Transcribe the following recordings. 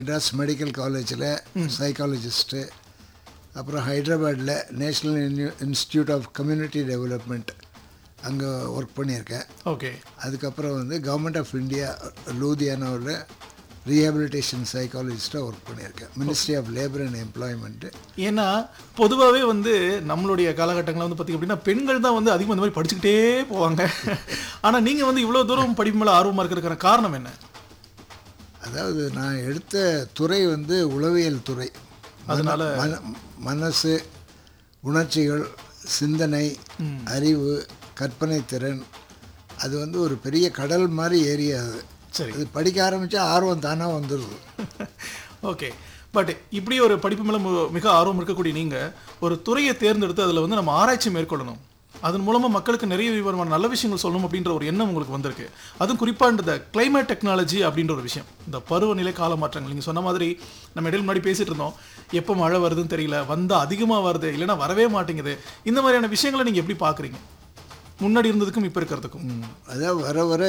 Madras medical காலேஜில் psychologist அப்புறம் ஹைதராபாத்தில் national institute of community development அங்கே ஒர்க் பண்ணியிருக்கேன் ஓகே அதுக்கப்புறம் வந்து கவர்மெண்ட் ஆஃப் இந்தியா லூதியானாவில் ரீஹாபிலிட்டேஷன் சைக்காலஜிஸ்ட்டாக ஒர்க் பண்ணியிருக்கேன் ministry of labour and employment ஏன்னா பொதுவாகவே வந்து நம்மளுடைய காலகட்டங்களில் வந்து பார்த்திங்க அப்படின்னா பெண்கள் தான் வந்து அதிகமாக இந்த மாதிரி படிச்சுக்கிட்டே போவாங்க ஆனால் நீங்கள் வந்து இவ்வளோ தூரம் படிப்பு மேலே ஆர்வமாக இருக்கிறதுக்கான காரணம் என்ன அதாவது நான் எடுத்த துறை வந்து உளவியல் துறை அதனால மன மனசு உணர்ச்சிகள் சிந்தனை அறிவு கற்பனை திறன் அது வந்து ஒரு பெரிய கடல் மாதிரி ஏரியா அது சரி அது படிக்க ஆரம்பித்தா ஆர்வம் தானாக வந்துடுது ஓகே பட் இப்படி ஒரு படிப்பு மேலே மு- மிக ஆர்வம் இருக்கக்கூடிய நீங்கள் ஒரு துறையை தேர்ந்தெடுத்து அதில் வந்து நம்ம ஆராய்ச்சி மேற்கொள்ளணும் அதன் மூலமாக மக்களுக்கு நிறைய விவரமான நல்ல விஷயங்கள் சொல்லணும் அப்படின்ற ஒரு எண்ணம் உங்களுக்கு வந்திருக்கு அதுவும் குறிப்பாக இந்த climate டெக்னாலஜி அப்படின்ற ஒரு விஷயம் இந்த பருவநிலை கால மாற்றங்கள் நீங்கள் சொன்ன மாதிரி நம்ம இடையில முன்னாடி பேசிட்டு இருந்தோம் எப்போ மழை வருதுன்னு தெரியல வந்தால் அதிகமாக வருது இல்லைன்னா வரவே மாட்டேங்குது இந்த மாதிரியான விஷயங்களை நீங்கள் எப்படி பார்க்குறீங்க முன்னாடி இருந்ததுக்கும் இப்போ இருக்கிறதுக்கும் ம், அதான் வர வர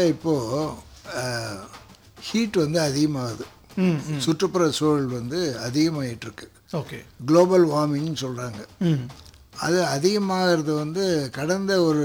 இப்போது ஹீட் வந்து அதிகமாகுது ம் சுற்றுப்புற சூழல் வந்து அதிகமாயிட்டு இருக்கு ஓகே குளோபல் வார்மிங்னு சொல்கிறாங்க ம் அது அதிகமாகிறது வந்து கடந்த ஒரு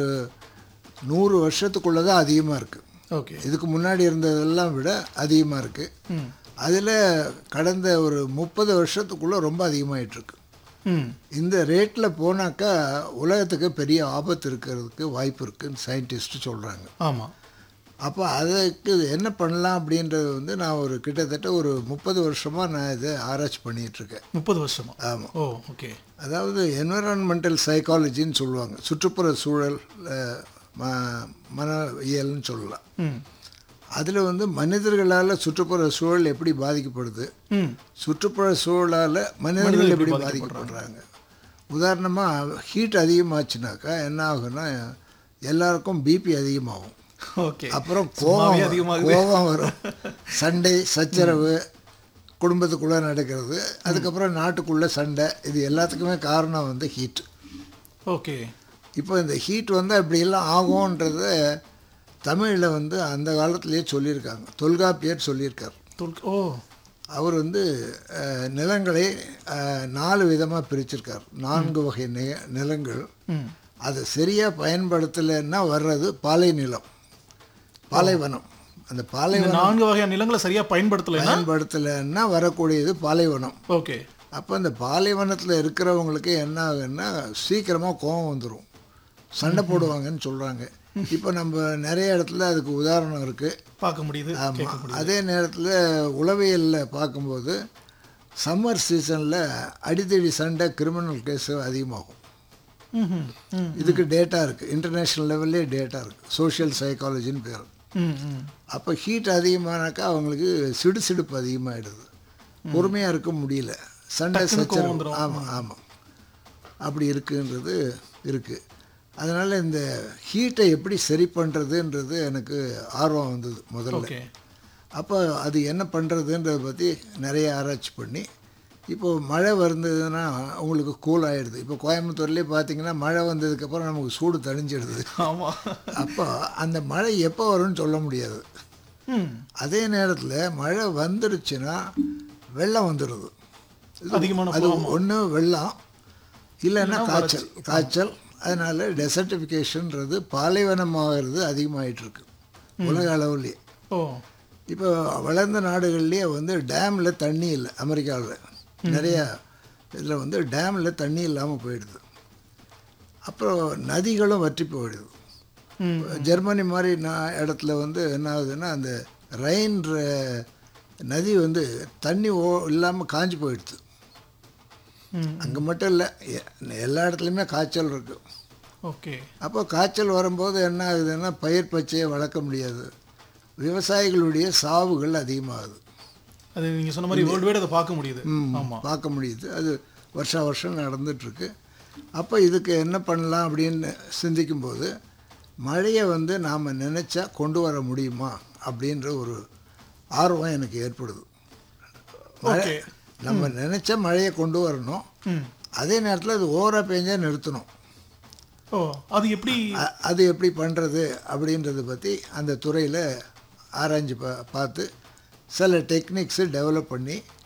நூறு வருஷத்துக்குள்ளே தான் அதிகமாக இருக்குது ஓகே இதுக்கு முன்னாடி இருந்ததெல்லாம் விட அதிகமாக இருக்குது ம் அதில் கடந்த ஒரு முப்பது வருஷத்துக்குள்ளே ரொம்ப அதிகமாயிட்டிருக்கு ம் இந்த ரேட்டில் போனாக்கா உலகத்துக்கு பெரிய ஆபத்து இருக்கிறதுக்கு வாய்ப்பு இருக்குன்னு சயின்டிஸ்ட்டு சொல்கிறாங்க ஆமாம் அப்போ அதுக்கு என்ன பண்ணலாம் அப்படின்றது வந்து நான் ஒரு கிட்டத்தட்ட ஒரு முப்பது வருஷமாக நான் இதை ஆராய்ச்சி பண்ணிகிட்ருக்கேன் முப்பது வருஷமா ஆமாம் ஓ ஓகே அதாவது என்விரான்மெண்டல் சைக்காலஜின்னு சொல்லுவாங்க சுற்றுப்புற சூழல் அஹ், ம- மன இயல்னு சொல்லலாம் ம் அதில் வந்து மனிதர்களால் சுற்றுப்புற சூழல் எப்படி பாதிக்கப்படுது ம் சுற்றுப்புற சூழலால் மனிதர்கள் எப்படி பாதிக்கப்படுறாங்க உதாரணமாக ஹீட் அதிகமாச்சுனாக்கா என்ன ஆகும்னா எல்லாருக்கும் பிபி அதிகமாகும் ஓகே அப்புறம் சும்மாவே கோவம் அதிகமாகுது. கோவம் வரும் சண்டை சச்சரவு குடும்பத்துக்குள்ளே நடக்கிறது அதுக்கப்புறம் நாட்டுக்குள்ளே சண்டை இது எல்லாத்துக்குமே காரணம் வந்து ஹீட் ஓகே இப்போ இந்த ஹீட் வந்து அப்படியெல்லாம் ஆகும்ன்றத தமிழில் வந்து அந்த காலத்திலேயே சொல்லியிருக்காங்க தொல்காப்பியர் சொல்லியிருக்கார் தொல் ஓ அவர் வந்து அஹ், நிலங்களை அஹ், நாலு விதமாக பிரிச்சிருக்கார் நான்கு வகை நி நிலங்கள் ம் அதை சரியாக பயன்படுத்தலைன்னா வர்றது பாலை நிலம் பாலைவனம் அந்த இந்த பாலைவனம் நான்கு வகையான நிலங்களை சரியா பயன்படுத்தலைன்னா பயன்படுத்தலைன்னா வரக்கூடியது பாலைவனம் ஓகே அப்போ அந்த பாலைவனத்தில் இருக்கிறவங்களுக்கு என்ன ஆகுன்னா சீக்கிரமாக கோபம் வந்துடும் சண்டை போடுவாங்கன்னு சொல்கிறாங்க இப்போ நம்ம நிறைய இடத்துல அதுக்கு உதாரணம் இருக்குது பார்க்க முடியுது கேட்க ஆமாம் முடியுது அதே நேரத்தில் உளவியலில் பார்க்கும்போது சம்மர் சீசனில் அடித்தடி சண்டை கிரிமினல் கேஸு அதிகமாகும் ம்ஹும். ம் இதுக்கு டேட்டா இருக்குது இன்டர்நேஷ்னல் லெவல்லே டேட்டா இருக்குது சோஷியல் சைக்காலஜின்னு பேர் ம் ம் அப்போ ஹீட் அதிகமானாக்கா அவங்களுக்கு சிடுசிடுப்பு அதிகமாகிடுது பொறுமையாக இருக்க முடியல சண்டை டக்குன்னு கோவம் சச்சரவு வந்துரும். ஆமாம் ஆமாம் அப்படி இருக்குன்றது இருக்குது அதனால் இந்த ஹீட்டை எப்படி சரி பண்ணுறதுன்றது எனக்கு ஆர்வம் வந்தது முதல்ல ஓகே அப்போ அது என்ன பண்ணுறதுன்றதை பற்றி நிறைய ஆராய்ச்சி பண்ணி இப்போது மழை வந்ததுன்னா உங்களுக்கு கூல் ஆகிடுது இப்போ கோயம்புத்தூர்லேயே பார்த்தீங்கன்னா மழை வந்ததுக்கப்புறம் நமக்கு சூடு தணிஞ்சிடுது ஆமா அப்போ அந்த மழை எப்போ வரும்னு சொல்ல முடியாது ம் அதே நேரத்தில் மழை வந்துடுச்சுன்னா வெள்ளம் வந்துடுது அதிகமான அது ஒன்று வெள்ளம் இல்லைன்னா காய்ச்சல் காய்ச்சல் அதனால் டெசர்டிஃபிகேஷன்றது பாலைவனமாகிறது அதிகமாயிட்டிருக்கு உலக அளவுலேயே ஓ இப்போ வளர்ந்த நாடுகள்லேயே வந்து டேமில் தண்ணி இல்லை அமெரிக்காவில் நிறையா இதில் வந்து டேமில் தண்ணி இல்லாமல் போயிடுது அப்புறம் நதிகளும் வற்றி போயிடுது ம் ஜெர்மனி மாதிரி நான் இடத்துல வந்து என்ன ஆகுதுன்னா அந்த ரெயின்ற நதி வந்து தண்ணி ஓ இல்லாமல் காஞ்சி போயிடுது ம் அங்கே மட்டும் இல்லை எ- எல்லா இடத்துலையுமே காய்ச்சல் இருக்குது ஓகே அப்போ காய்ச்சல் வரும்போது என்ன ஆகுதுன்னா பயிர் பச்சையை வளர்க்க முடியாது விவசாயிகளுடைய சாவுகள் அதிகமாகுது அது நீங்க சொன்ன மாதிரி வேர்ல்டு வைட் அதை பார்க்க முடியுது ஆமா பார்க்க முடியுது அது வருஷா வருஷம் நடந்துட்டுருக்கு அப்போ இதுக்கு என்ன பண்ணலாம் அப்படின்னு சிந்திக்கும்போது மழையை வந்து நாம் நினச்சா கொண்டு வர முடியுமா அப்படின்ற ஒரு ஆர்வம் எனக்கு ஏற்படுது மழை ஓகே நம்ம நினச்ச மழையை கொண்டு வரணும் ம் அதே நேரத்தில் அது ஓவராக பெஞ்சா நிறுத்தணும் ஓ அது எப்படி அ- அது எப்படி பண்ணுறது அப்படின்றத பற்றி அந்த துறையில் ஆராய்ஞ்சு பா பார்த்து சில டெக்னிக்ஸு டெவலப் பண்ணி